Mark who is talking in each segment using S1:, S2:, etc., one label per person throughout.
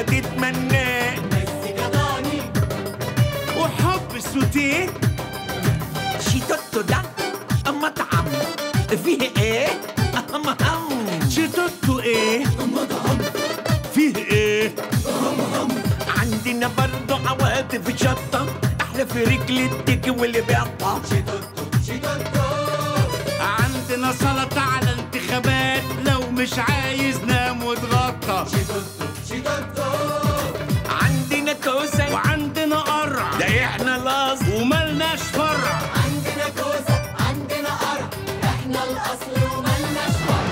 S1: تتمناه وحب السوتيه شيتوتو ده مطعم فيه ايه؟ مهم شيتوتو ايه؟ فيه ايه؟ عندنا برضه عواطف شطة احلى في رجل التيكي واللي بيقطع
S2: عندنا سلطة على انتخابات لو مش عايز نام واتغطى
S1: عندنا كوسة
S2: وعندنا قرع
S1: ده احنا الاصل
S2: وملناش فرع
S3: عندنا كوسة عندنا قرع احنا الاصل وملناش فرع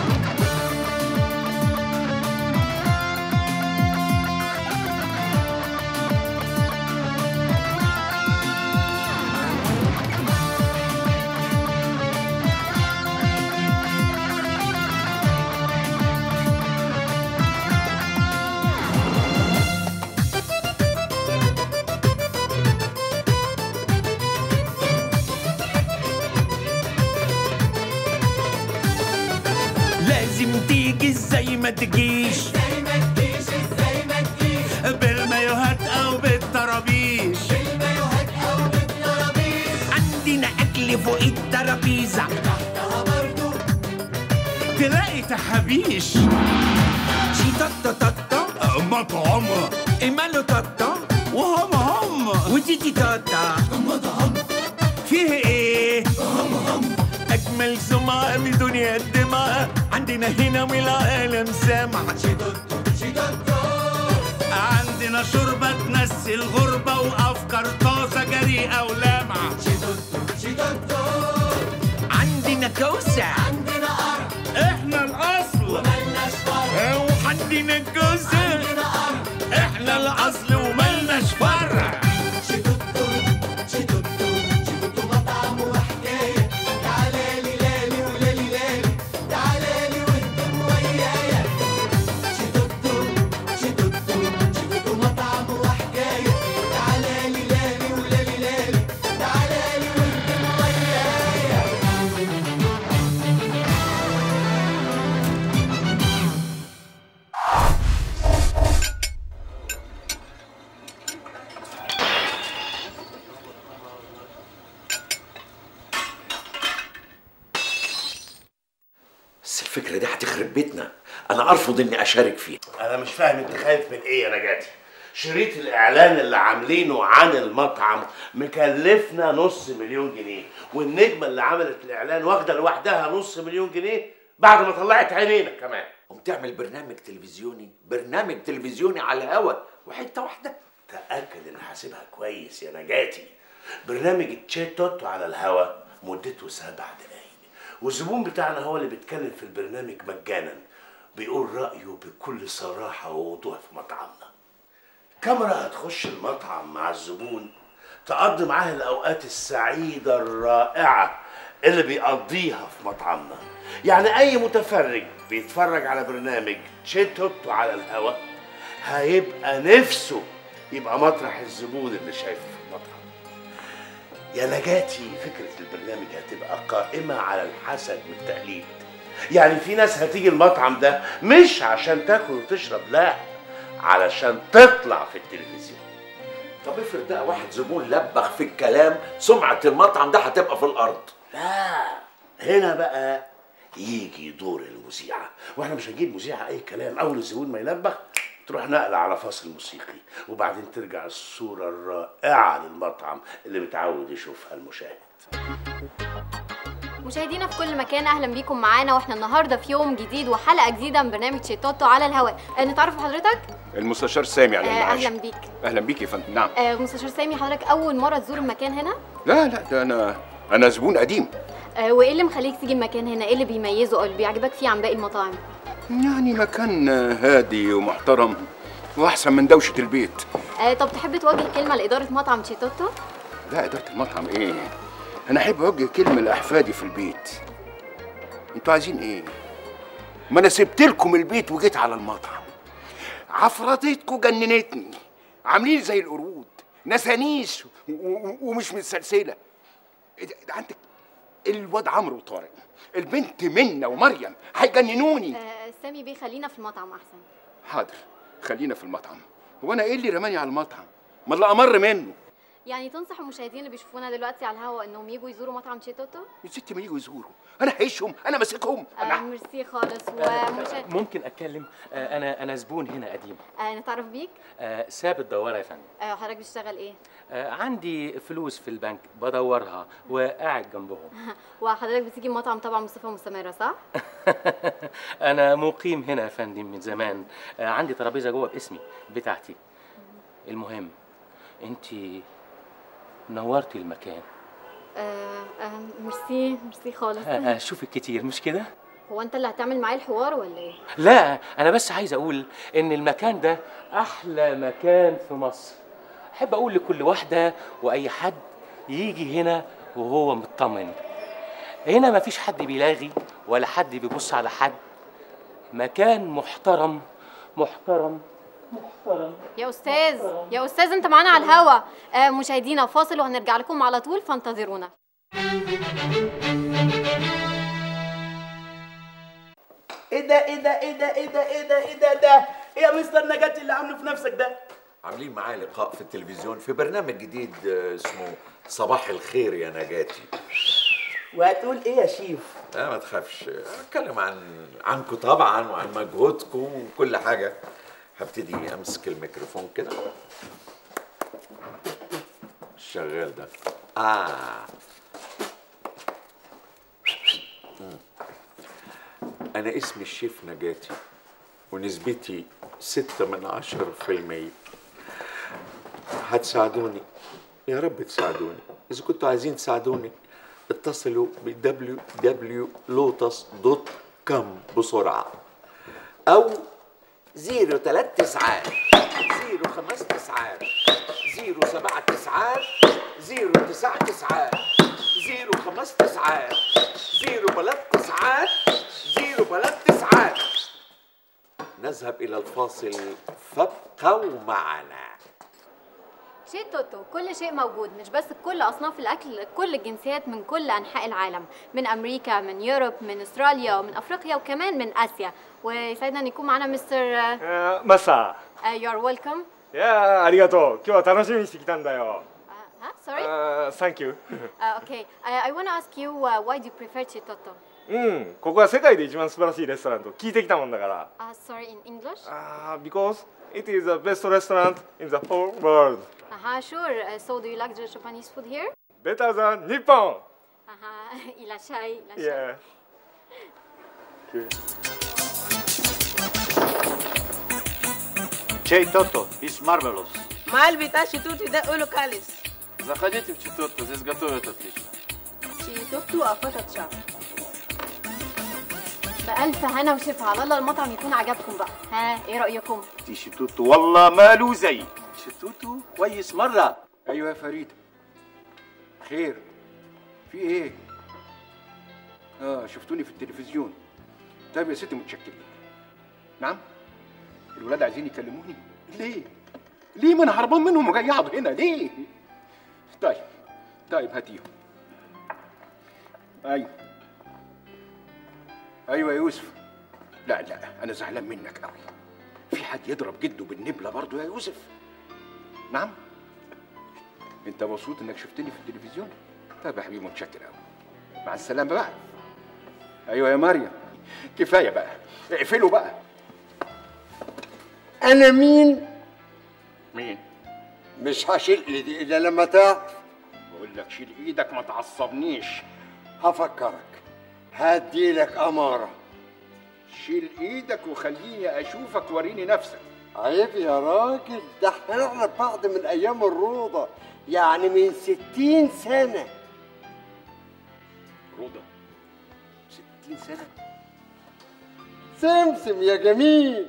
S1: لازم تيجي زي ما تجيش
S3: زي ما تجيش ازاي ما تجيش
S2: بالمايوهات او بالطرابيش
S3: بالمايوهات او بالطرابيش
S1: عندنا اكل فوق الترابيزه
S3: تحتها برضو
S2: تلاقي تحابيش
S1: شيتوتو توتو
S2: مطعم
S1: ماله توتو
S2: وهم هم
S1: وتيتي توتا
S2: فيه ايه
S1: اجمل سمعة من دنيا الدماء عندنا هنا والعالم سامع
S2: عندنا شوربة تنسي الغربة وأفكار طازة جريئة ولامعة
S1: عندنا كوسة
S3: عندنا قرع
S2: إحنا الأصل
S3: وملناش فرع
S1: وعندنا كوسة
S3: عندنا قرع
S1: احنا الاصل وملناش فرع
S3: شيتوتو شيتوتو شيتوتو مطعم وحكاية تعالى لي لالي ولالي لالي تعالى لي واهتم ويايا شيتوتو شيتوتو شيتوتو مطعم وحكاية تعالى لي لالي ولالي لالي تعالى لي واهتم ويايا
S4: بس الفكرة دي هتخرب بيتنا أنا أرفض إني أشارك فيها
S5: انا مش فاهم انت خايف من ايه يا نجاتي شريط الاعلان اللي عاملينه عن المطعم مكلفنا نص مليون جنيه والنجمه اللي عملت الاعلان واخده لوحدها نص مليون جنيه بعد ما طلعت عينينا كمان
S4: قوم تعمل برنامج تلفزيوني برنامج تلفزيوني على الهوا وحتة واحدة
S5: تاكد ان حاسبها كويس يا نجاتي برنامج تشات توتو على الهوا مدته سبع دقايق والزبون بتاعنا هو اللي بيتكلم في البرنامج مجانا بيقول رايه بكل صراحه ووضوح في مطعمنا كاميرا هتخش المطعم مع الزبون تقضي معاه الاوقات السعيده الرائعه اللي بيقضيها في مطعمنا يعني اي متفرج بيتفرج على برنامج تشات توتو على الهوا هيبقى نفسه يبقى مطرح الزبون اللي شايفه في المطعم يا نجاتي فكرة البرنامج هتبقى قائمة على الحسد والتقليد يعني في ناس هتيجي المطعم ده مش عشان تاكل وتشرب لا علشان تطلع في التلفزيون
S4: طب افرض بقى واحد زبون لبخ في الكلام سمعة المطعم ده هتبقى في الأرض
S5: لا هنا بقى يجي دور المذيعة واحنا مش هنجيب مذيعة اي كلام اول الزبون ما يلبخ تروح نقلة على فاصل موسيقي وبعدين ترجع الصورة الرائعة للمطعم اللي متعود يشوفها المشاهد
S6: مشاهدينا في كل مكان اهلا بيكم معانا واحنا النهارده في يوم جديد وحلقه جديده من برنامج شيتوتو على الهواء آه، نتعرف بحضرتك
S7: المستشار سامي على
S6: آه،
S7: المعاش
S6: اهلا بيك
S7: اهلا بيك يا فندم نعم
S6: آه، مستشار سامي حضرتك اول مره تزور المكان هنا
S7: لا لا ده انا انا زبون قديم
S6: آه، وايه اللي مخليك تيجي المكان هنا ايه اللي بيميزه او اللي بيعجبك فيه عن باقي المطاعم
S7: يعني مكان هادي ومحترم واحسن من دوشه البيت
S6: آه، طب تحب توجه كلمه لاداره مطعم شيتوتو
S7: لا اداره المطعم ايه انا احب اوجه كلمه لاحفادي في البيت انتوا عايزين ايه ما انا سبت لكم البيت وجيت على المطعم عفرطتكم جننتني عاملين زي القرود نسانيس و- و- ومش متسلسله إيه ده ده عندك الواد عمرو وطارق البنت منى ومريم هيجننوني
S6: آه، سامي بيه خلينا في المطعم احسن
S7: حاضر خلينا في المطعم هو انا ايه اللي رماني على المطعم ما اللي امر منه
S6: يعني تنصح المشاهدين اللي بيشوفونا دلوقتي على الهوا انهم يجوا يزوروا مطعم شي توتو
S7: يا ستي ما يجوا يزوروا انا هعيشهم انا ماسكهم
S6: آه
S7: انا
S6: ميرسي خالص ومشاهد
S8: ممكن اتكلم آه، انا انا زبون هنا قديم
S6: آه نتعرف بيك
S8: آه، ثابت دواره يا فندم
S6: آه حضرتك بتشتغل ايه
S8: آه، عندي فلوس في البنك بدورها وقاعد جنبهم
S6: وحضرتك بتيجي المطعم طبعا بصفه مستمره صح
S8: انا مقيم هنا يا فندم من زمان آه، عندي ترابيزه جوه باسمي بتاعتي المهم انت نورتي المكان
S6: آه آه ميرسي ميرسي خالص
S8: آه، آه، اشوفك كتير مش كده
S6: هو انت اللي هتعمل معايا الحوار ولا ايه
S8: لا انا بس عايز اقول ان المكان ده احلى مكان في مصر احب اقول لكل واحده واي حد يجي هنا وهو مطمن هنا مفيش حد بيلاغي ولا حد بيبص على حد مكان محترم محترم محترم
S6: يا استاذ يا استاذ انت معانا على الهوا آه مشاهدينا فاصل وهنرجع لكم على طول فانتظرونا
S2: ايه ده ايه ده ايه ده ايه ده ايه ده ايه ده ده ايه يا مستر نجاتي اللي عامله في نفسك ده
S4: عاملين معايا لقاء في التلفزيون في برنامج جديد آه، اسمه صباح الخير يا نجاتي
S2: وهتقول ايه يا شيف
S4: لا ما تخافش اتكلم عن عنكم طبعا وعن مجهودكم وكل حاجه هبتدي امسك الميكروفون كده شغال ده اه مم. انا اسمي الشيف نجاتي ونسبتي ستة من عشرة في المية هتساعدوني يا رب تساعدوني إذا كنتوا عايزين تساعدوني اتصلوا ب www.lotus.com بسرعة أو زيرو تلات تسعات زيرو خمس تسعات زيرو سبعة تسعات زيرو تسع تسعات زيرو خمس تسعات زيرو بلد تسعات زيرو بلد تسعات نذهب إلى الفاصل فابقوا معنا
S6: شيء توتو كل شيء موجود مش بس كل اصناف الاكل كل الجنسيات من كل انحاء العالم من امريكا من يوروب من استراليا ومن افريقيا وكمان من اسيا ويسعدنا ان يكون معنا مستر
S9: あーマスタ
S6: يو ار ويلكم
S9: ーいやーありがとう今日は楽しみにしてきたんだよ
S6: ها سوري
S9: あー Thank you
S6: اوكي I want to ask you uh, why do you prefer chitoto
S9: うんここは世界で一番素晴らしいレストランと聞いてきたもんだから
S6: uh, sorry in English
S9: あー because it is the best restaurant in the whole world
S6: aha sure uh, so do you like the Japanese food here
S9: better than 日本
S6: aha いらっしゃいいらっしゃい
S9: yeah
S10: Чей Тото is marvelous.
S11: Мальвита щитут да улукалис.
S10: Заходите в Читотто, здесь готовят отлично.
S11: щитут أفتت
S6: بألف هنا وشفا على الله المطعم يكون عجبكم بقى ها ايه رأيكم
S10: شتوتو والله ما له زي شتوتو كويس مرة
S7: ايوه يا فريده خير في ايه اه شفتوني في التلفزيون طيب يا ستي متشكرين نعم الولاد عايزين يكلموني ليه ليه ما انا هربان منهم وجاي اقعد هنا ليه طيب طيب هاتيهم ايوه ايوه يا يوسف لا لا انا زعلان منك قوي في حد يضرب جده بالنبله برضه يا يوسف نعم انت مبسوط انك شفتني في التلفزيون طيب يا حبيبي متشكر قوي مع السلامه بقى ايوه يا مريم كفايه بقى اقفلوا بقى
S12: انا مين
S7: مين
S12: مش هشيل ايدي الا لما تعرف
S7: بقول لك شيل ايدك ما تعصبنيش
S12: هفكرك هديلك اماره
S7: شيل ايدك وخليني اشوفك وريني نفسك
S12: عيب يا راجل ده احنا نعرف بعض من ايام الروضه يعني من ستين سنه
S7: روضه ستين سنه
S12: سمسم يا جميل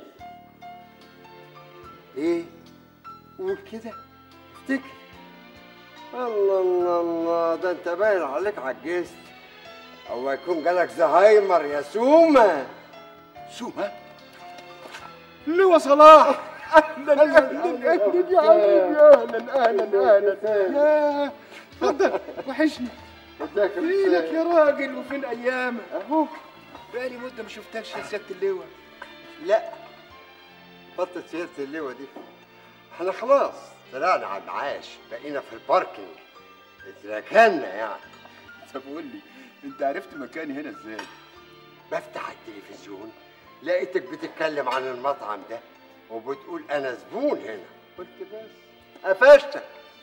S12: ايه قول كده افتكر الله الله الله ده انت باين عليك عجزت او يكون جالك زهايمر يا سومه
S7: سومه لواء صلاح اهلا اهلا اهلا يا حبيبي اهلا اهلا اهلا يا اتفضل وحشني فينك يا راجل وفين ايامك اهو بقالي مده ما شفتكش يا سياده اللواء
S12: لا بطل سيره اللواء دي احنا خلاص طلعنا على المعاش بقينا في الباركينج اتركنا يعني
S7: طب قول لي انت عرفت مكاني هنا ازاي؟
S12: بفتح التلفزيون لقيتك بتتكلم عن المطعم ده وبتقول انا زبون هنا قلت بس قفشتك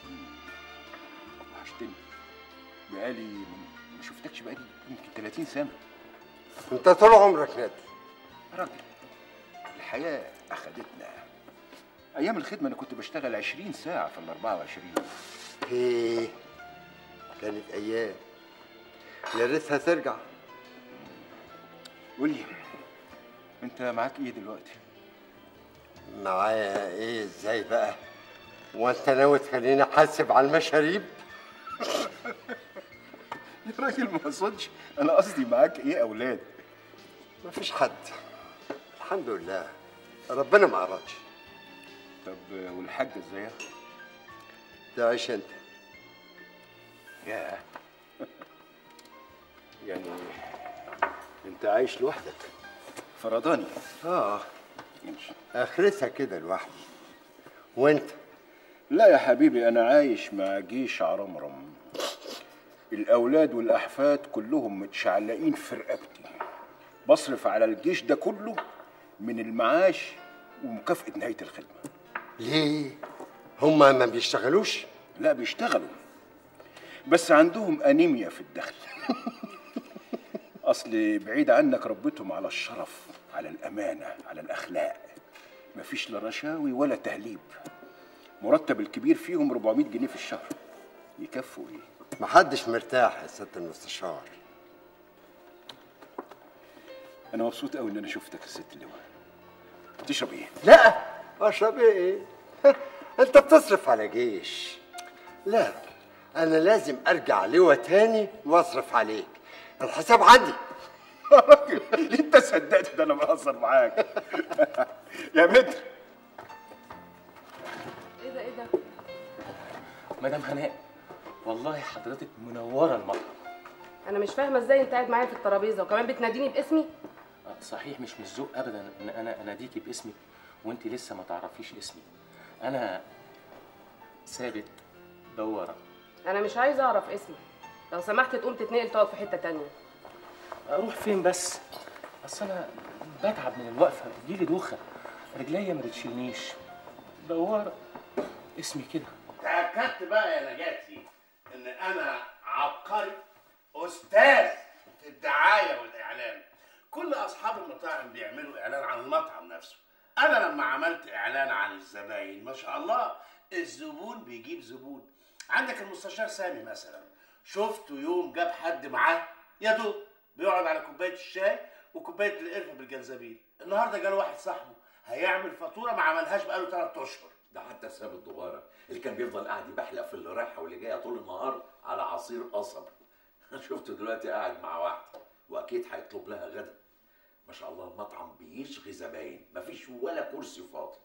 S7: وحشتني بقالي ما شفتكش بقالي يمكن 30 سنه
S12: انت طول عمرك نادي
S7: راجل الحياه اخدتنا ايام الخدمه انا كنت بشتغل 20 ساعه في ال 24
S12: ايه كانت ايام يا ريتها ترجع
S7: قول لي انت معاك ايه دلوقتي
S12: معايا ايه ازاي بقى وانت ناوي تخليني احاسب على المشاريب
S7: يا راجل ما اقصدش انا قصدي معاك ايه اولاد
S12: مفيش حد الحمد لله ربنا ما عرضش
S7: طب والحاجه ازاي
S12: تعيش انت
S7: يا يعني انت عايش لوحدك فرضاني
S12: اه اخرتها كده لوحدي وانت
S7: لا يا حبيبي انا عايش مع جيش عرمرم الاولاد والاحفاد كلهم متشعلقين في رقبتي بصرف على الجيش ده كله من المعاش ومكافأة نهاية الخدمة
S12: ليه هما ما بيشتغلوش
S7: لا بيشتغلوا بس عندهم أنيميا في الدخل أصل بعيد عنك ربيتهم على الشرف على الأمانة على الأخلاق مفيش لا رشاوي ولا تهليب مرتب الكبير فيهم 400 جنيه في الشهر يكفوا ايه
S12: محدش مرتاح يا سياده المستشار
S7: انا مبسوط قوي ان انا شفتك يا ست اللواء تشرب ايه
S12: لا اشرب ايه انت بتصرف على جيش لا انا لازم ارجع لواء تاني واصرف عليك الحساب عندي
S7: يا راجل انت صدقت ده انا بهزر معاك يا متر
S13: ايه ده ايه ده
S8: مدام هناء والله حضرتك منوره المطعم
S13: انا مش فاهمه ازاي انت قاعد معايا في الترابيزه وكمان بتناديني باسمي
S8: آه، صحيح مش من الذوق ابدا ان انا اناديكي باسمك وانت لسه ما تعرفيش اسمي انا ثابت دوره
S13: انا مش عايزه اعرف اسمك لو سمحت تقوم تتنقل تقعد في حته تانية
S8: اروح فين بس اصل انا بتعب من الوقفه بتجيلي دوخه رجليا ما بتشيلنيش دوره اسمي كده
S5: تأكدت بقى يا نجاتي إن أنا عبقري أستاذ في الدعاية والإعلان كل أصحاب المطاعم بيعملوا إعلان عن المطعم نفسه أنا لما عملت إعلان عن الزباين ما شاء الله الزبون بيجيب زبون عندك المستشار سامي مثلا شفته يوم جاب حد معاه يا دوب بيقعد على كوباية الشاي وكوباية القرفة بالجنزبيل النهارده جاله واحد صاحبه هيعمل فاتورة ما عملهاش بقاله ثلاث أشهر
S4: ده حتى ساب الدوارة اللي كان بيفضل قاعد يبحلق في اللي رايحه واللي جايه طول النهار على عصير قصب شفته دلوقتي قاعد مع واحده واكيد هيطلب لها غدا ما شاء الله المطعم بيشغي زباين مفيش ولا كرسي فاضي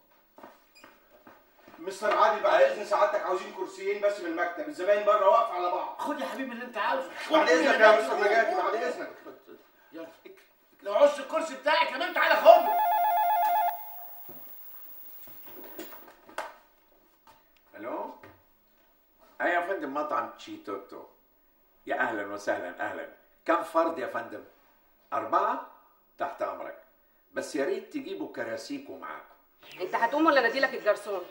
S14: مستر علي بعد اذن سعادتك عاوزين كرسيين بس من المكتب الزباين بره واقفه على بعض
S5: خد يا حبيبي اللي انت عاوزه
S14: بعد اذنك يا مستر نجاتي بعد اذنك
S5: يلا لو عوزت الكرسي بتاعي كمان تعالى خده
S4: الو ايوه يا فندم مطعم تشي توتو يا اهلا وسهلا اهلا كم فرد يا فندم اربعه تحت امرك بس يا ريت تجيبوا كراسيكم معاكم
S13: انت هتقوم ولا ناديلك الجرسون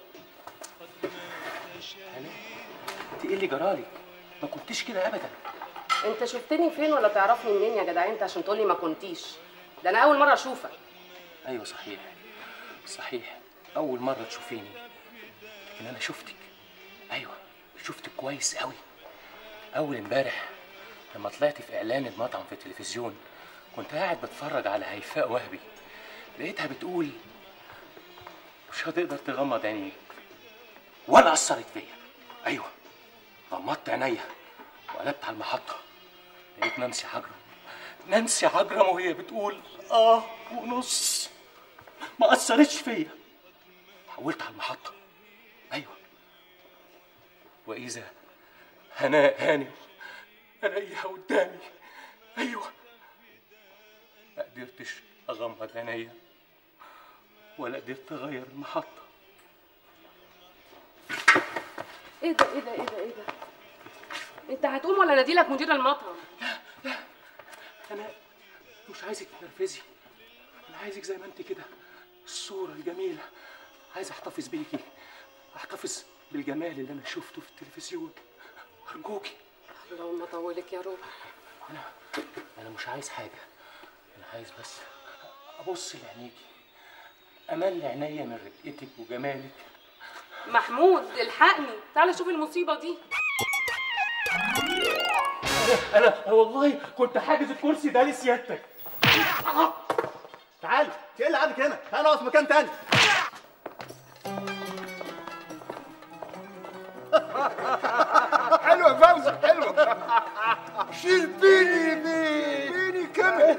S8: انت ايه اللي جرالك ما كنتش كده ابدا
S13: انت شفتني فين ولا تعرفني منين يا جدع انت عشان تقولي ما كنتيش ده انا اول مره اشوفك
S8: ايوه صحيح صحيح اول مره تشوفيني لكن انا شفتك ايوه شفتك كويس قوي اول امبارح لما طلعت في اعلان المطعم في التلفزيون كنت قاعد بتفرج على هيفاء وهبي لقيتها بتقول مش هتقدر تغمض عينيك ولا اثرت فيا ايوه غمضت عينيا وقلبت على المحطه لقيت نانسي عجرم نانسي عجرم وهي بتقول اه ونص ما اثرتش فيا حولت على المحطه ايوه واذا هناء هانم الاقيها قدامي ايوه ما قدرتش اغمض عينيا ولا قدرت اغير المحطه
S13: ايه ده ايه ده ايه ده ايه ده انت هتقوم ولا ناديلك مدير المطعم
S8: انا مش عايزك تنرفزي انا عايزك زي ما انت كده الصوره الجميله عايز احتفظ بيكي احتفظ بالجمال اللي انا شفته في التلفزيون ارجوكي
S13: اللهم طولك يا روح
S8: انا انا مش عايز حاجه انا عايز بس ابص لعينيكي امل عينيا من رقتك وجمالك
S13: محمود الحقني تعالى شوف المصيبه دي
S8: انا والله كنت حاجز الكرسي ده لسيادتك
S14: تعال في ايه اللي قعدك هنا؟ تعال اقف مكان تاني
S15: حلوة يا فوزي حلوة شيل بيني بيني بيني كمان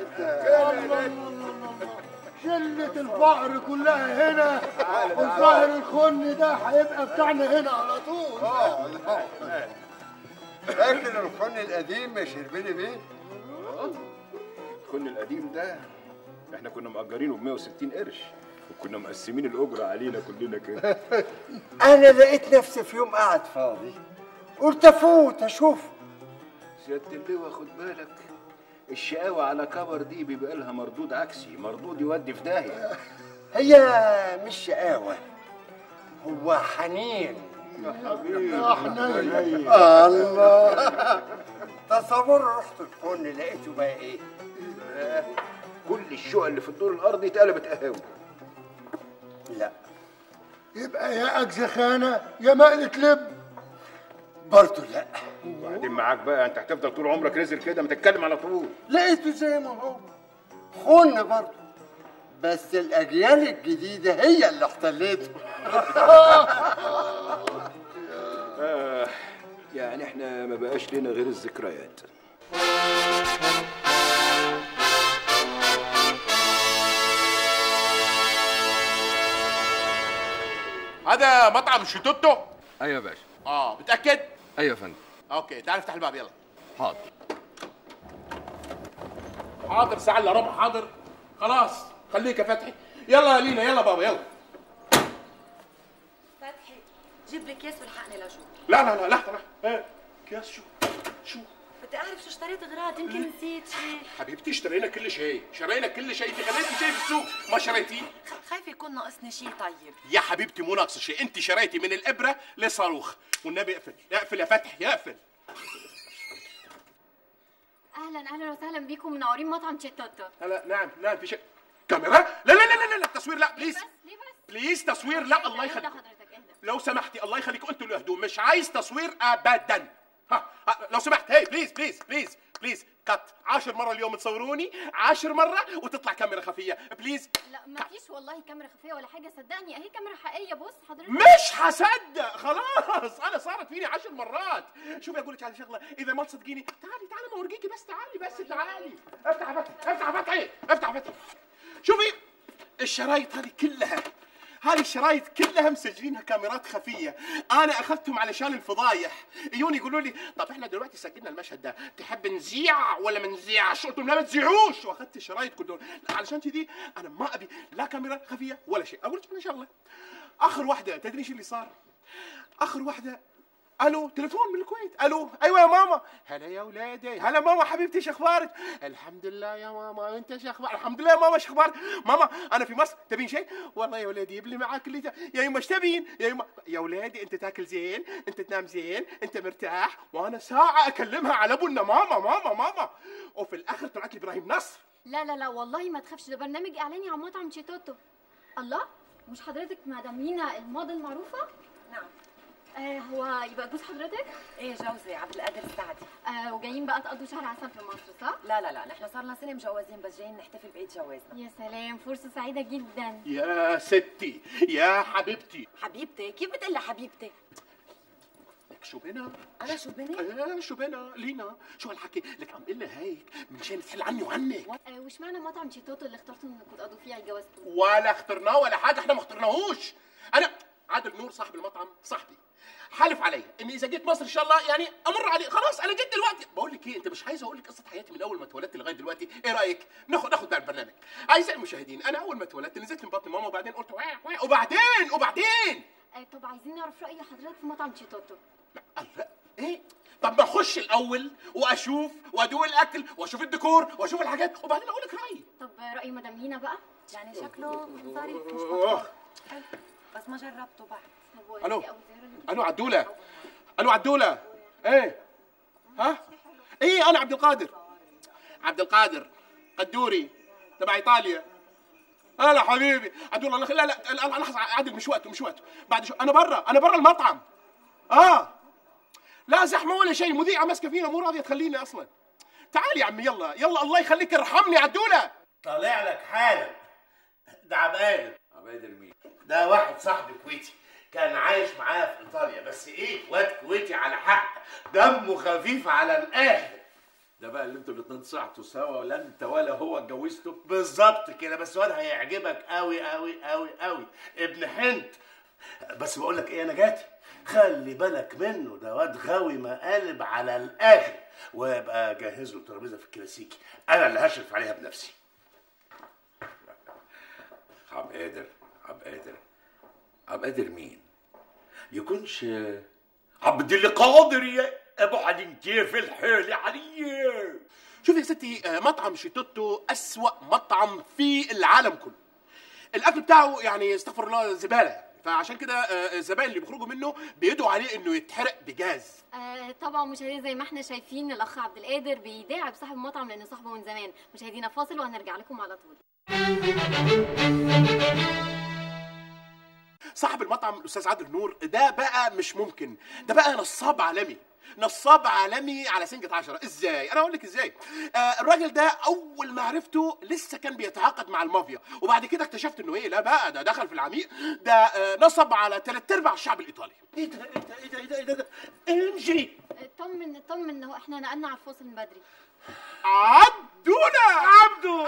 S16: شلة الفقر كلها هنا والظاهر الخن ده هيبقى بتاعنا هنا على طول
S12: فاكر الخن القديم يا شربيني بيه؟
S7: الخن القديم ده احنا كنا مأجرينه ب 160 قرش وكنا مقسمين الأجرة علينا كلنا كده
S12: انا لقيت نفسي في يوم قاعد فاضي قلت افوت اشوف
S7: سيادة اللواء خد بالك الشقاوة على كبر دي بيبقى لها مردود عكسي مردود يودي في داهية
S12: هي مش شقاوة هو حنين
S16: يا حنين
S12: الله تصور رحت الخن لقيته بقى ايه؟
S7: كل الشقق اللي في الدور الأرضي اتقلبت قهاوي
S12: لا
S16: يبقى يا أجزخانة يا مقلة لب
S12: برضه لا
S7: وبعدين معاك بقى انت هتفضل طول عمرك رزل كده ما تتكلم على طول
S12: لقيته زي ما هو خن برضه بس الأجيال الجديدة هي اللي احتلته
S7: آه يعني احنا ما بقاش لنا غير الذكريات
S17: هذا مطعم شتوتو
S18: ايوه يا باشا
S17: اه متاكد
S18: ايوه يا فندم
S17: اوكي تعال افتح الباب يلا
S18: حاضر
S17: حاضر ساعه الا ربع حاضر خلاص خليك يا فتحي يلا يا لينا يلا بابا يلا
S19: فتحي جيب لي كيس والحقني لشو
S17: لا لا لا لحظه لحظه ايه كياس شو شو
S19: بدي اعرف شو اشتريت اغراض يمكن نسيت شيء
S17: حبيبتي اشترينا كل شيء شرينا كل شيء انت خليتي شيء في السوق ما شريتيه
S19: خايفه يكون ناقصني شيء طيب
S17: يا حبيبتي مو ناقص شيء انت شريتي من الابره للصاروخ والنبي اقفل اقفل يا فتحي اقفل
S6: اهلا اهلا وسهلا بيكم منورين مطعم تشيتوتو
S17: لا نعم نعم في شيء كاميرا لا لا لا لا لا تصوير لا بليز
S6: ليه بس
S17: بليز تصوير لا الله
S6: اهدى
S17: يخليك
S6: حضرتك اهدى
S17: لو سمحتي الله يخليك انتوا اللي اهدوا مش عايز تصوير ابدا ها, ها لو سمحت هي بليز بليز بليز بليز كات عاشر مره اليوم تصوروني عاشر مره وتطلع كاميرا خفيه بليز
S6: لا ما فيش والله كاميرا خفيه ولا حاجه صدقني اهي كاميرا حقيقيه بص حضرتك
S17: مش هصدق خلاص انا صارت فيني عشر مرات شوفي اقول لك على شغله اذا ما تصدقيني تعالي تعالي ما اوريكي بس تعالي بس تعالي افتح يا فتحي افتح يا فتحي افتح يا فتحي شوفي الشرايط هذه كلها هذه الشرايط كلها مسجلينها كاميرات خفيه انا اخذتهم علشان الفضايح يجوني يقولوا لي طب احنا دلوقتي سجلنا المشهد ده تحب نذيع ولا ما نذيعش قلت لهم لا ما تذيعوش واخذت الشرايط كلهم علشان كذي انا ما ابي لا كاميرا خفيه ولا شيء اقول لك انا شغله اخر واحده تدري ايش اللي صار اخر واحده الو تليفون من الكويت الو ايوه يا ماما هلا يا ولادي هلا ماما حبيبتي ايش اخبارك الحمد لله يا ماما انت ايش اخبارك الحمد لله يا ماما ايش اخبارك ماما انا في مصر تبين شيء والله يا ولادي جيب لي معاك اللي ت... يا يما ايش تبين يا يما يا ولادي انت تاكل زين انت تنام زين انت مرتاح وانا ساعه اكلمها على ابونا ماما ماما ماما وفي الاخر طلعت لي ابراهيم نصر
S6: لا لا لا والله ما تخافش ده برنامج اعلاني عن مطعم تشيتوتو الله مش حضرتك مدام مينا الموديل المعروفه
S19: نعم
S6: آه هو يبقى جوز حضرتك
S19: ايه جوزي عبد القادر السعدي
S6: آه وجايين بقى تقضوا شهر عسل في مصر صح
S19: لا لا لا نحن صار لنا سنه مجوزين بس جايين نحتفل بعيد جوازنا
S6: يا سلام فرصه سعيده جدا
S17: يا ستي يا حبيبتي
S19: حبيبتي كيف بتقلها حبيبتي
S17: لك شو بنا
S19: انا شو بني
S17: آه شو بنا لينا شو هالحكي لك عم قلها هيك مشان تحل عني وعنك
S6: آه وش معنى مطعم تشيتوتو اللي اخترتوا انكم تقضوا فيه على جوازكم
S17: ولا اخترناه ولا حاجه احنا ما اخترناهوش انا عادل نور صاحب المطعم صاحبي حالف علي اني اذا جيت مصر ان شاء الله يعني امر عليه خلاص انا جيت دلوقتي بقول لك ايه انت مش عايز اقول لك قصه حياتي من اول ما اتولدت لغايه دلوقتي ايه رايك ناخد ناخد بقى البرنامج اعزائي المشاهدين انا اول ما اتولدت نزلت من بطن ماما وبعدين قلت واه واه وبعدين وبعدين
S6: آه طب عايزين نعرف راي حضرتك في مطعم تشيتوتو
S17: ايه طب ما اخش الاول واشوف وادوق الاكل واشوف الديكور واشوف الحاجات وبعدين اقول لك رايي
S6: طب راي مدام لينا بقى
S19: يعني شكله ظريف مش
S17: أوه.
S19: بطال. حلو. بس ما جربته بعد
S17: الو الو عدوله الو عدوله ايه ها ايه انا عبد القادر عبد القادر قدوري تبع ايطاليا هلا حبيبي عدول الله لا لا لا لحظه عادل مش وقته مش وقته بعد شو انا برا انا برا المطعم اه لا زحمه ولا شيء مذيعه ماسكه فينا مو راضيه تخليني اصلا تعال يا عمي يلا يلا الله يخليك ارحمني عدوله
S5: طالع لك حالا ده عبادر
S4: عبادر مين؟
S5: ده واحد صاحبي كويتي كان عايش معايا في ايطاليا بس ايه واد كويتي على حق دمه خفيف على الاخر
S4: ده بقى اللي انتوا الاتنين صحتوا سوا ولا انت ولا هو اتجوزتوا
S5: بالظبط كده بس واد هيعجبك قوي قوي قوي قوي ابن حنت بس بقول لك ايه يا نجاتي خلي بالك منه ده واد غاوي مقالب على الاخر ويبقى جهز له ترابيزه في الكلاسيكي انا اللي هشرف عليها بنفسي
S4: عب قادر عب قادر عب قادر مين؟ يكونش عبد القادر يا ابو حنين كيف الحال علي
S17: شوف يا ستي آه، مطعم شيتوتو أسوأ مطعم في العالم كله الاكل بتاعه يعني استغفر الله زباله فعشان كده آه، الزباين اللي بيخرجوا منه بيدعوا عليه انه يتحرق بجاز
S6: آه طبعا مشاهدينا زي ما احنا شايفين الاخ عبد القادر بيداعب صاحب المطعم لانه صاحبه من زمان مشاهدينا فاصل وهنرجع لكم على طول
S17: صاحب المطعم الاستاذ عادل نور ده بقى مش ممكن ده بقى نصاب عالمي نصاب عالمي على سنجة عشرة ازاي انا اقول لك ازاي آه الراجل ده اول ما عرفته لسه كان بيتعاقد مع المافيا وبعد كده اكتشفت انه ايه لا بقى ده دخل في العميق ده آه نصب على ثلاث ارباع الشعب الايطالي
S5: ايه ده ايه ده ايه ده ايه ده, إيه ده؟ امشي
S6: اطمن اطمن هو احنا نقلنا على الفاصل من بدري
S17: عبدوله
S5: عبدو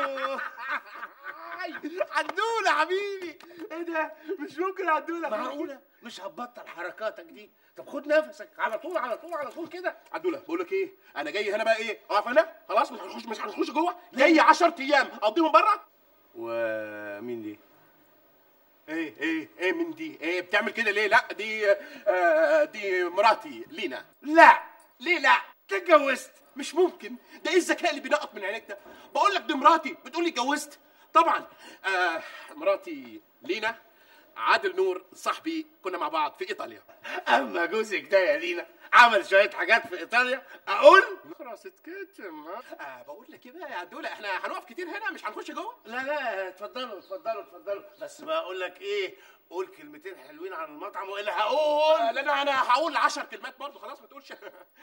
S17: عدوله حبيبي ايه ده مش ممكن عدوله
S5: معقوله مش هتبطل حركاتك دي طب خد نفسك على طول على طول على طول كده
S17: عدوله بقول لك ايه انا جاي هنا بقى ايه اقف هنا خلاص مش هنخش مش هنخش جوه جاي 10 ايام اقضيهم بره
S5: ومين دي
S17: ايه ايه ايه من دي ايه بتعمل كده ليه لا دي آه دي مراتي لينا
S5: لا
S17: ليه لا اتجوزت مش ممكن ده ايه الذكاء اللي بينقط من عينيك ده بقول لك دي مراتي بتقول لي اتجوزت طبعا آه مراتي لينا عادل نور صاحبي كنا مع بعض في ايطاليا
S5: اما جوزك ده يا لينا عمل شويه حاجات في ايطاليا اقول
S17: خلاص اتكتم آه بقول لك ايه بقى يا عدوله احنا هنقف كتير هنا مش هنخش جوه
S5: لا لا اتفضلوا اتفضلوا اتفضلوا بس بقول لك ايه قول كلمتين حلوين عن المطعم والا هقول
S17: آه لا انا انا هقول 10 كلمات برضه خلاص ما تقولش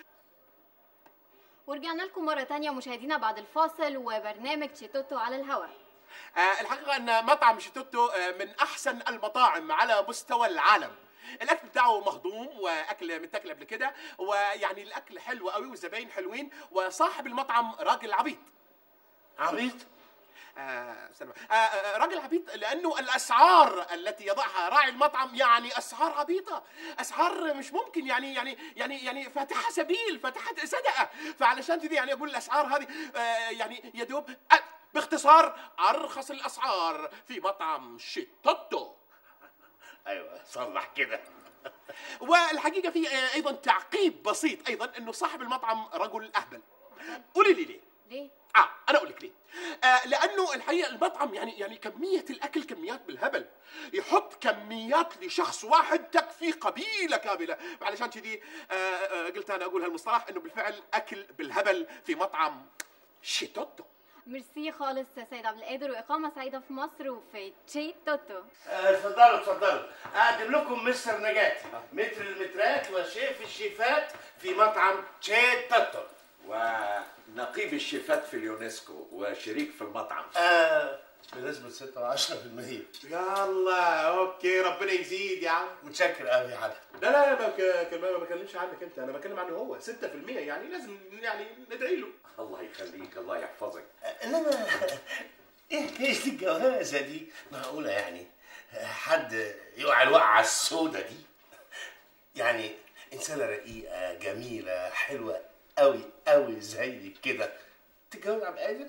S6: ورجعنا لكم مرة تانية مشاهدينا بعد الفاصل وبرنامج شيتوتو على الهواء
S17: آه الحقيقه ان مطعم شيتوتو آه من احسن المطاعم على مستوى العالم الاكل بتاعه مهضوم واكل متاكل قبل كده ويعني الاكل حلو قوي والزباين حلوين وصاحب المطعم راجل عبيط
S5: عبيط
S17: آه استنى. آه آه راجل عبيط لانه الاسعار التي يضعها راعي المطعم يعني اسعار عبيطه اسعار مش ممكن يعني يعني يعني يعني فاتحه سبيل فاتحه صدقه فعلشان دي يعني اقول الاسعار هذه آه يعني يا دوب آه باختصار ارخص الاسعار في مطعم شيتوتو
S5: ايوه صلح كده
S17: والحقيقه في آه ايضا تعقيب بسيط ايضا انه صاحب المطعم رجل اهبل قولي لي ليه
S6: ليه
S17: اه انا اقول لك ليه آه لانه الحقيقه المطعم يعني يعني كميه الاكل كميات بالهبل يحط كميات لشخص واحد تكفي قبيله كامله علشان كذي آه آه قلت انا اقول هالمصطلح انه بالفعل اكل بالهبل في مطعم شيتوتو
S6: ميرسي خالص يا سيد عبد القادر واقامه سعيده في مصر وفي تشي توتو
S5: آه، اتفضلوا اتفضلوا اقدم لكم مستر نجاتي متر المترات وشيف الشيفات في مطعم تشي توتو
S4: ونقيب الشيفات في اليونسكو وشريك في المطعم
S5: آه بنسبة 6 10%
S17: يلا اوكي ربنا يزيد يا عم
S5: متشكر قوي يا علي
S17: لا لا ما ك- ما بكلمش عنك انت انا بتكلم عنه هو 6% يعني لازم يعني ندعي له
S4: الله يخليك الله يحفظك
S5: انما ايه ايه الجوازه دي معقوله يعني حد يقع الوقعه السودة دي يعني انسانه رقيقه جميله حلوه قوي قوي زي كده تتجوز عبد القادر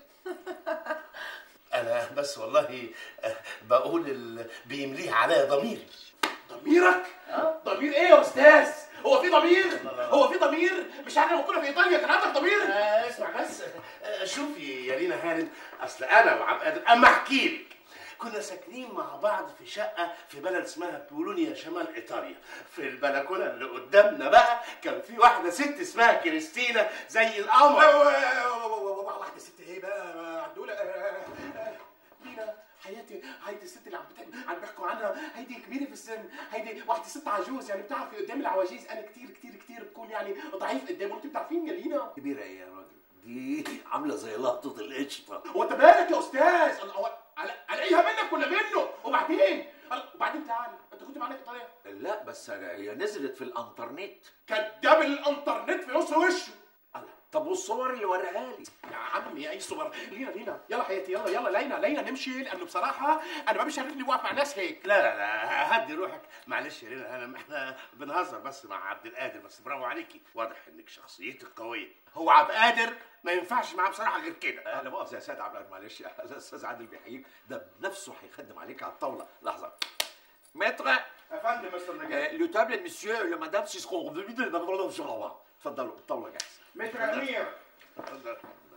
S5: انا بس والله بقول اللي بيمليه عليا ضميري
S17: ضميرك ضمير ايه يا استاذ هو في ضمير هو في ضمير مش احنا لما كنا في ايطاليا كان عندك ضمير
S5: آه، اسمع بس آه، شوفي يا لينا هانم اصل انا وعبد القادر اما احكي لك كنا ساكنين مع بعض في شقه في بلد اسمها بولونيا شمال ايطاليا في البلكونه اللي قدامنا بقى كان في واحده ست اسمها كريستينا زي القمر
S17: واحده ست ايه بقى عدوله لينا حياتي هيدي الست اللي عم بتحكي عم بيحكوا عنها هيدي كبيره في السن هيدي واحده ست عجوز يعني بتعرفي قدام العواجيز انا كتير كتير كتير بكون يعني ضعيف قدام وانت بتعرفين يا لينا
S4: كبيره ايه يا راجل دي عامله زي لقطه القشطه
S17: هو انت مالك يا استاذ الله هو ألا- الاقيها منك ولا منه وبعدين الله، وبعدين تعالى انت كنت معانا في ايطاليا
S4: لا بس هي نزلت في الانترنت
S17: كداب الانترنت في نص وشه
S4: طب والصور اللي وريها لي
S17: يا عمي اي صور لينا لينا يلا حياتي يلا يلا لينا لينا نمشي لانه بصراحه انا ما بيشرفني واقف مع ناس هيك
S5: لا لا لا هدي روحك معلش يا لينا هانم احنا بنهزر بس مع عبد القادر بس برافو عليكي واضح انك شخصيتك قويه هو عبد القادر ما ينفعش معاه بصراحه غير كده
S4: لا مؤاخذه يا سيد عبد القادر معلش الاستاذ عادل بيحييك ده بنفسه هيخدم عليك على الطاوله لحظه متر
S14: يا فندم مستر نجاح
S4: لو تابل مسيو لو مدام سي سكون اتفضلوا الطاوله جاهزه
S14: متر امير
S4: اتفضل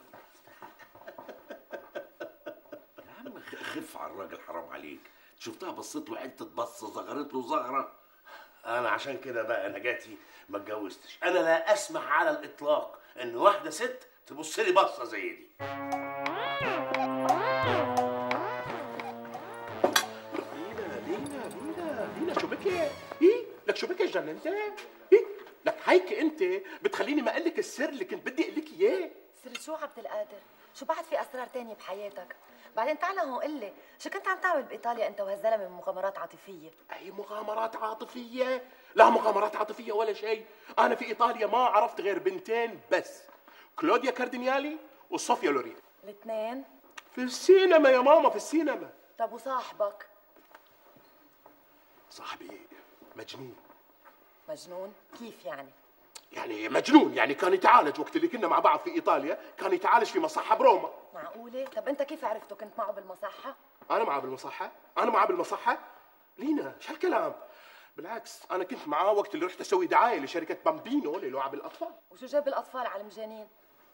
S4: يا عم خف على الراجل حرام عليك شفتها بصيت له حته بصه زغرت له زغره
S5: انا عشان كده بقى نجاتي ما اتجوزتش انا لا اسمح على الاطلاق ان واحده ست تبص لي بصه زي دي
S17: لينا لينا لينا لينا شو بك ايه لك شو بك جننت ايه لك هيك انت بتخليني ما اقول لك السر اللي كنت بدي اقول لك اياه
S19: سر شو عبد القادر شو بعد في اسرار تانية بحياتك بعدين تعال هون قل لي شو كنت عم تعمل بايطاليا انت وهالزلمه من مغامرات عاطفيه
S17: اي مغامرات عاطفيه لا مغامرات عاطفيه ولا شيء انا في ايطاليا ما عرفت غير بنتين بس كلوديا كاردينيالي وصوفيا لورين
S19: الاثنين
S17: في السينما يا ماما في السينما
S19: طب وصاحبك
S17: صاحبي مجنون
S19: مجنون كيف يعني
S17: يعني مجنون يعني كان يتعالج وقت اللي كنا مع بعض في ايطاليا كان يتعالج في مصحه بروما
S19: معقوله طب انت كيف عرفته كنت معه بالمصحه
S17: انا معاه بالمصحه انا معاه بالمصحه لينا شو هالكلام بالعكس انا كنت معاه وقت اللي رحت اسوي دعايه لشركه بامبينو للعب الاطفال
S19: وشو جاب الاطفال على المجانين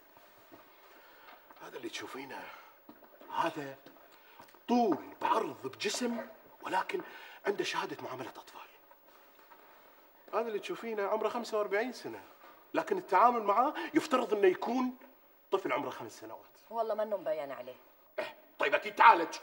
S17: هذا اللي تشوفينه هذا طول بعرض بجسم ولكن عنده شهاده معامله اطفال هذا اللي تشوفينه عمره 45 سنه لكن التعامل معاه يفترض انه يكون طفل عمره خمس سنوات
S19: والله منه مبين عليه
S17: طيب اكيد تعالج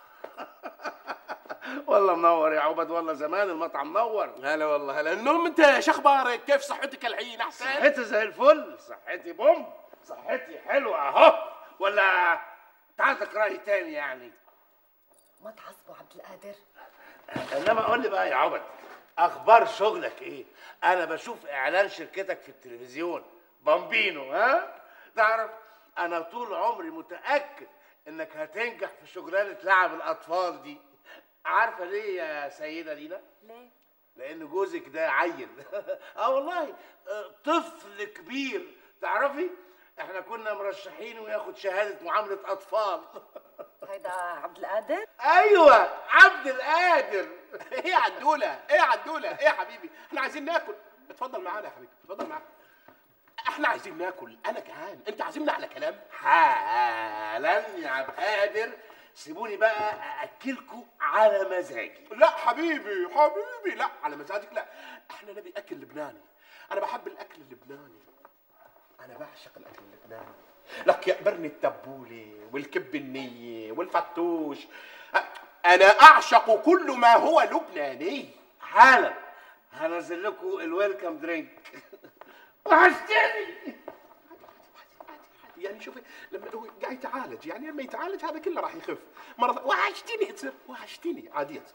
S5: والله منور يا عبد والله زمان المطعم منور
S17: هلا والله هلا المهم انت شو اخبارك كيف صحتك الحين احسن
S5: صحتي زي الفل صحتي بوم صحتي حلوه اهو ولا عندك راي تاني يعني
S19: ما تعصبوا عبد القادر
S5: انما قول لي بقى يا عبد اخبار شغلك ايه انا بشوف اعلان شركتك في التلفزيون بامبينو ها تعرف انا طول عمري متاكد انك هتنجح في شغلانه لعب الاطفال دي عارفه ليه يا سيده لينا
S19: ليه
S5: لان جوزك ده عيل اه والله آه، طفل كبير تعرفي احنا كنا مرشحين وياخد شهاده معامله اطفال
S19: هيدا عبد القادر
S5: ايوه عبد القادر
S17: ايه يا عدوله ايه يا عدوله ايه يا حبيبي احنا عايزين ناكل اتفضل معانا يا حبيبي اتفضل معانا احنا عايزين ناكل انا جعان انت عازمنا على كلام
S5: حالا يا عبد القادر سيبوني بقى ااكلكم على مزاجي
S17: لا حبيبي حبيبي لا على مزاجك لا احنا نبي اكل لبناني انا بحب الاكل اللبناني انا بعشق الاكل اللبناني لك يقبرني التبولة والكب النية والفتوش انا اعشق كل ما هو لبناني
S5: حالا هنزل لكم الويلكم درينك وحشتني
S17: يعني شوفي لما هو قاعد يتعالج يعني لما يتعالج هذا كله راح يخف مرة وحشتني تصير وحشتني عادية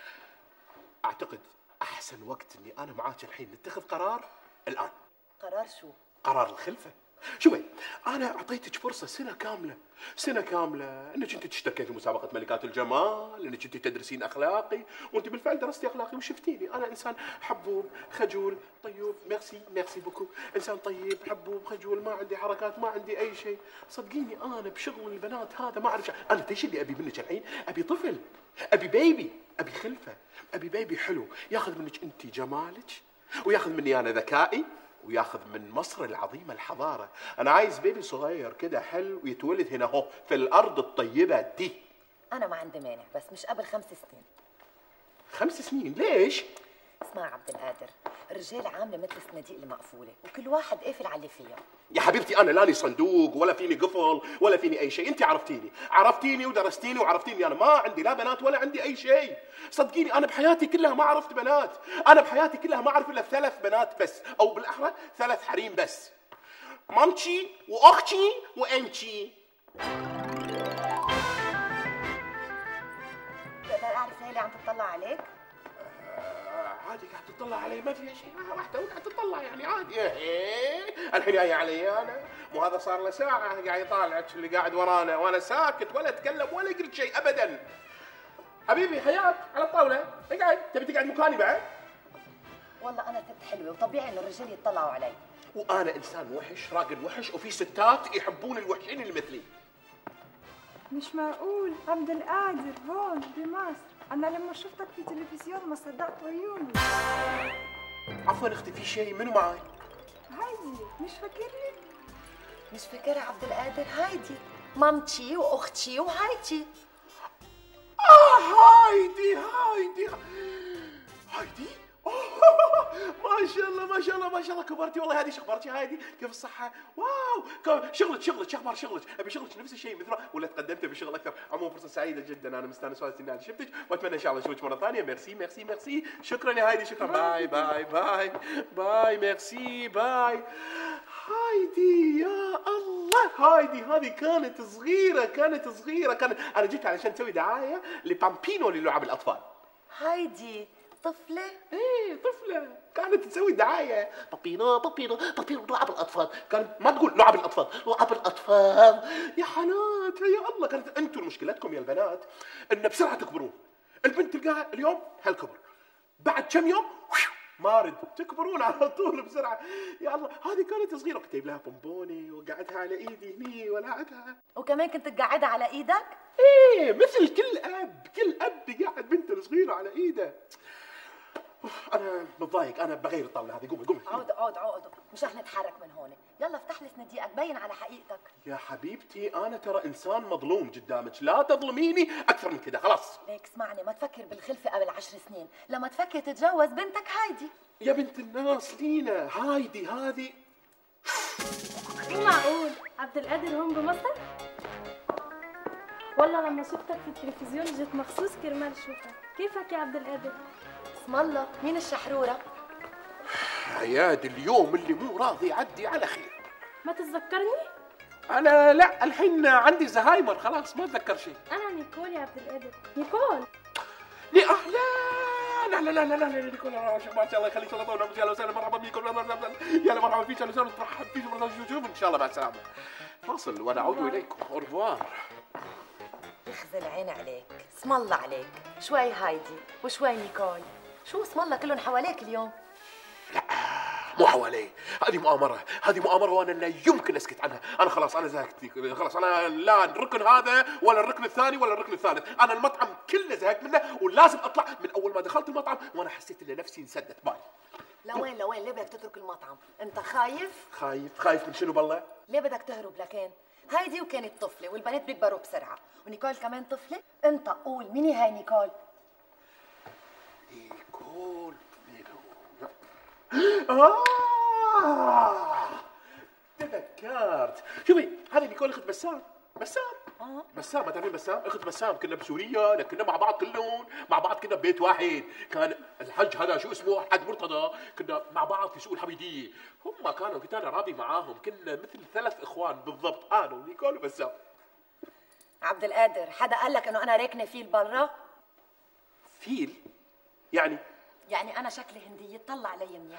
S17: اعتقد احسن وقت اني انا معاك الحين نتخذ قرار الان
S19: قرار شو
S17: قرار الخلفه شوفي انا اعطيتك فرصه سنه كامله سنه كامله انك انت تشتركين في مسابقه ملكات الجمال انك انت تدرسين اخلاقي وانت بالفعل درستي اخلاقي وشفتيني انا انسان حبوب خجول طيوب ميرسي ميرسي بوكو انسان طيب حبوب خجول ما عندي حركات ما عندي اي شيء صدقيني انا بشغل البنات هذا ما اعرف شيء. انا ايش اللي ابي منك الحين ابي طفل ابي بيبي ابي خلفه ابي بيبي حلو ياخذ منك انت جمالك وياخذ مني انا ذكائي وياخذ من مصر العظيمه الحضاره انا عايز بيبي صغير كده حلو يتولد هنا اهو في الارض الطيبه دي
S19: انا ما عندي مانع بس مش قبل خمس سنين
S17: خمس سنين ليش
S19: اسمع يا عبد القادر الرجال عامله مثل الصناديق المقفوله وكل واحد قافل على اللي فيها
S17: يا حبيبتي انا لاني صندوق ولا فيني قفل ولا فيني اي شيء انت عرفتيني عرفتيني ودرستيني وعرفتيني انا ما عندي لا بنات ولا عندي اي شيء صدقيني انا بحياتي كلها ما عرفت بنات انا بحياتي كلها ما اعرف الا ثلاث بنات بس او بالاحرى ثلاث حريم بس مامتي واختي وانتي
S19: تقدر اعرف هي اللي عم تطلع عليك
S17: عادي قاعد تطلع علي ما فيها شيء واحده وقاعد تطلع يعني عادي إيه. الحين جاي علي انا مو هذا صار له ساعه قاعد يطالعك اللي قاعد ورانا وانا ساكت ولا اتكلم ولا قلت شيء ابدا حبيبي حياك على الطاوله اقعد تبي تقعد مكاني بعد
S19: والله انا ست حلوه وطبيعي انه الرجال يطلعوا علي
S17: وانا انسان وحش راجل وحش وفي ستات يحبون الوحشين اللي مثلي
S18: مش معقول عبد القادر هون بمصر أنا لما شفتك في تلفزيون ما صدقت عيوني
S17: عفوا اختي في شيء منو معي
S18: هايدي مش فاكرني؟
S19: مش فاكرة عبد القادر هايدي مامتي واختي وهايدي
S17: اه هايدي هايدي هايدي ما شاء الله ما شاء الله ما شاء الله كبرتي والله هذه شخبرتي هايدي كيف الصحة؟ واو كم- شغلك شغلك شو اخبار شغلك؟ ابي شغلك نفس الشيء مثل ما ولا تقدمت بشغل اكثر، عموما فرصة سعيدة جدا انا مستانس وايد اني أنا شفتك واتمنى ان شاء الله اشوفك مرة ثانية ميرسي ميرسي ميرسي شكرا يا هايدي شكرا باي باي باي باي ميرسي باي هايدي يا الله هايدي هذه كانت صغيرة كانت صغيرة كانت انا جيت علشان اسوي دعاية لبامبينو للعب الاطفال
S19: هايدي طفلة؟
S17: ايه طفلة كانت تسوي دعاية بابينو بابينو بابينو لعب الأطفال كانت ما تقول لعب الأطفال لعب الأطفال يا حنات يا الله كانت أنتم مشكلتكم يا البنات إن بسرعة تكبرون البنت تلقاها اليوم هالكبر بعد كم يوم مارد تكبرون على طول بسرعة يا الله هذه كانت صغيرة كنت جايب لها بونبوني وقعدها على إيدي هني ولاعبها
S19: وكمان كنت تقعدها على ايدك؟
S17: ايه مثل كل اب كل اب يقعد بنته الصغيره على ايده أوف، انا متضايق انا بغير الطاوله هذه قومي قومي
S19: عود عود عود مش رح نتحرك من هون يلا افتح لي صناديقك بين على حقيقتك
S17: يا حبيبتي انا ترى انسان مظلوم قدامك لا تظلميني اكثر من كذا خلاص
S19: ليك اسمعني ما تفكر بالخلفة قبل عشر سنين لما تفكر تتجوز بنتك هايدي
S17: يا بنت الناس لينا هايدي هذه
S20: مو معقول عبد القادر هون بمصر؟ والله لما شفتك في التلفزيون جيت مخصوص كرمال شوفك كيفك يا عبد القادر؟
S19: اسم الله مين الشحرورة؟
S17: عياد اليوم اللي مو راضي يعدي على خير
S20: ما تتذكرني؟
S17: انا لا الحين عندي زهايمر خلاص ما اتذكر شيء
S20: أنا نيكول يا عبد القادر نيكول
S17: لي اهلا لا لا لا لا لا لا نيكول ما شاء الله الله يخليك الله يطول عمرك يا وسهلا مرحبا بكم يا مرحبا فيك اهلا وسهلا ترحب فيك مرة يوتيوب ان شاء الله مع السلامه فاصل ونعود اليكم اورفوار
S19: يخزل عين عليك اسم الله عليك شوي هايدي وشوي نيكول شو اسم الله كلهم حواليك اليوم
S17: مو حوالي هذه مؤامرة هذه مؤامرة وأنا لا يمكن أسكت عنها أنا خلاص أنا زهقت خلاص أنا لا الركن هذا ولا الركن الثاني ولا الركن الثالث أنا المطعم كله زهقت منه ولازم أطلع من أول ما دخلت المطعم وأنا حسيت إن نفسي انسدت باي
S19: لوين لوين ليه بدك تترك المطعم انت خايف
S17: خايف خايف من شنو بالله
S19: ليه بدك تهرب لكان هايدي وكانت طفله والبنات بيكبروا بسرعه ونيكول كمان طفله انت قول مين هاي نيكول
S17: نيكول آه تذكرت شوفي هذه نيكول اخت بسام بسام بسام ما تعرفين بسام اخت بسام كنا بسوريا كنا مع بعض كلهم مع بعض كنا ببيت واحد كان الحج هذا شو اسمه حج مرتضى كنا مع بعض في سوق الحميديه هم كانوا كنت انا رابي معاهم كنا مثل ثلاث اخوان بالضبط انا ونيكول وبسام
S19: عبد القادر حدا قال لك انه انا راكنه فيل برا
S17: فيل يعني
S19: يعني انا شكلي هنديه طلع علي منيح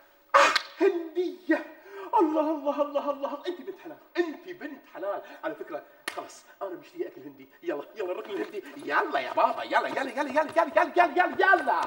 S17: هندية الله الله الله الله انت بنت حلال انت بنت حلال على فكره خلاص انا مشتهي اكل هندي يلا يلا الركن الهندي يلا يا بابا يلا يلا يلا يلا يلا يلا يلا يلا يلا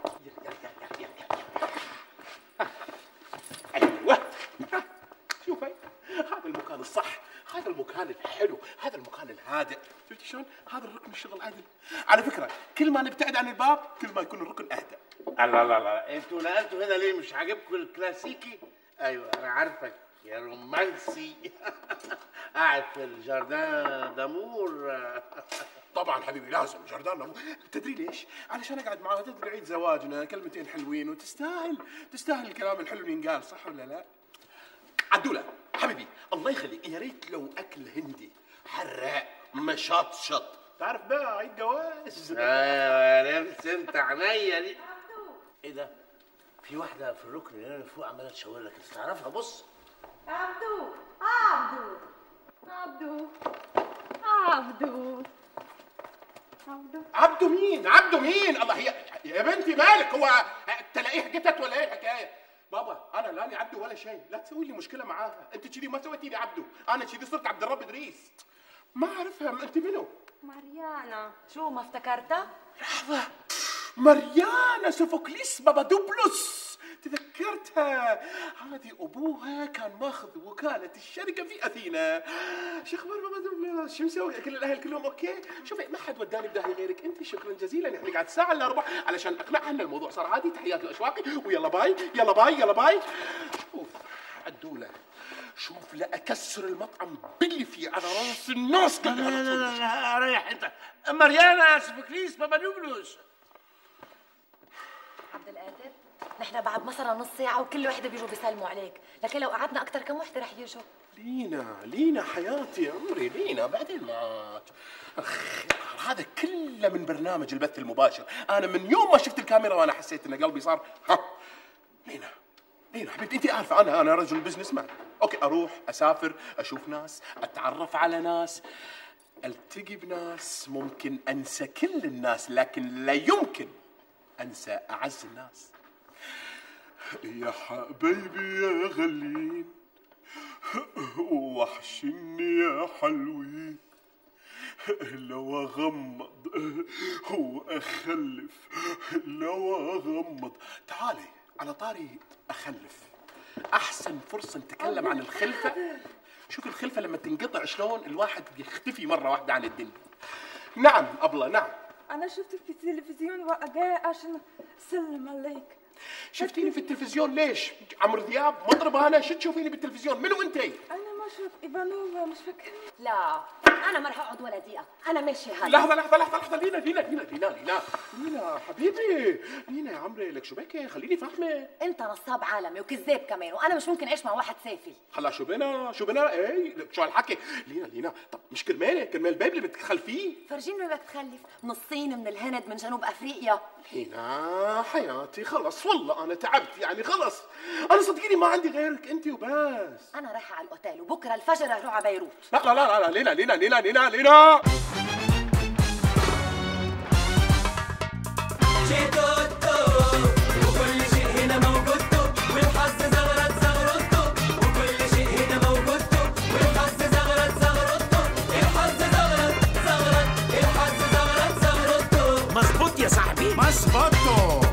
S17: ايوه شوفي هذا المكان الصح هذا المكان الحلو هذا المكان الهادئ شفتي شلون هذا الركن الشغل عدل على فكره كل ما نبتعد عن الباب كل ما يكون الركن اهدى
S5: الله الله الله انتوا نقلتوا هنا ليه مش عاجبكم الكلاسيكي ايوه انا عارفك يا رومانسي قاعد في الجاردان دامور
S17: طبعا حبيبي لازم جردان نمو. تدري ليش؟ علشان اقعد معاها تدري عيد زواجنا كلمتين حلوين وتستاهل تستاهل الكلام الحلو اللي ينقال صح ولا لا؟ عدولة حبيبي الله يخليك يا ريت لو اكل هندي حراق مشطشط تعرف بقى عيد جواز
S5: ايوه يا نفس انت عينيا دي ايه ده؟ في واحدة في الركن اللي انا فوق عمالة تشاور لك انت تعرفها بص
S18: عبدو عبدو عبدو عبدو عبدو
S17: عبده مين؟ عبده مين؟ الله هي يا بنتي مالك هو تلاقيها جتت ولا ايه الحكايه؟ بابا انا لاني عبده ولا شيء لا تسوي لي مشكله معاها انت كذي ما سويتي لي عبده انا كذي صرت عبد الرب ادريس ما اعرفها انت منو؟
S19: ماريانا شو ما افتكرتها؟
S17: لحظه مريانا سوفوكليس بابادوبلوس تذكرتها هذه ابوها كان ماخذ وكاله الشركه في اثينا شو اخبار بابادوبلوس شو مسوي كل الاهل كلهم اوكي شوفي ما حد وداني بداهيه غيرك انت شكرا جزيلا احنا قاعد ساعه الا ربع علشان اقنعها ان الموضوع صار عادي تحياتي واشواقي ويلا باي يلا باي يلا باي شوف عدوله شوف لا اكسر المطعم باللي فيه على راس الناس
S5: لا لا لا لا, لا ريح انت مريانا سوفوكليس بابادوبلوس
S19: عبد القادر نحن بعد مثلا نص ساعة وكل وحدة بيجوا بيسلموا عليك، لكن لو قعدنا أكثر كم وحدة رح يجوا؟
S17: لينا لينا حياتي يا عمري لينا بعدين ما أخ هذا كله من برنامج البث المباشر انا من يوم ما شفت الكاميرا وانا حسيت ان قلبي صار ها لينا لينا حبيبتي انت عارفه انا انا رجل بزنس مان اوكي اروح اسافر اشوف ناس اتعرف على ناس التقي بناس ممكن انسى كل الناس لكن لا يمكن انسى اعز الناس يا حبايبي يا غاليين وحشني يا حلوين لو اغمض واخلف لو اغمض تعالي على طاري اخلف احسن فرصه نتكلم عن الخلفه شوف الخلفه لما تنقطع شلون الواحد بيختفي مره واحده عن الدنيا نعم ابله نعم
S18: أنا شفتك في التلفزيون وجاي عشان أسلم عليك
S17: شفتيني في التلفزيون ليش عمرو دياب مطرب انا شو تشوفيني بالتلفزيون منو انتي
S18: أنا ما شفت إيفانوفا مش فاكرة
S19: لا أنا ما رح أقعد ولا دقيقة، أنا ماشية هلا
S17: لحظة لحظة لحظة لحظة لينا لينا لينا لينا لينا لينا حبيبي لينا يا عمري لك شو بك خليني فاهمة
S19: أنت نصاب عالمي وكذاب كمان وأنا مش ممكن أعيش مع واحد سافل
S17: هلا شو بنا شو بنا ايه لك شو هالحكي لينا لينا طب مش كرمالي كرمال البيبي اللي بتخلفيه
S19: فرجيني وين بدك تخلف نصين من الهند من جنوب أفريقيا
S17: لينا حياتي خلص والله انا تعبت يعني خلص انا صدقيني ما عندي غيرك انت وبس
S19: أنا رايحة على الأوتيل وبكرة الفجر رح أروح على بيروت
S17: لا لا لا لا لينا لينا لينا لينا لينا
S3: وكل شيء هنا موجودته والحظ زغرت زغرته وكل شيء هنا موجودته والحظ زغرت زغرته الحظ زغرت زغرت الحظ زغرت زغرته
S2: مظبوط يا صاحبي
S17: مظبوط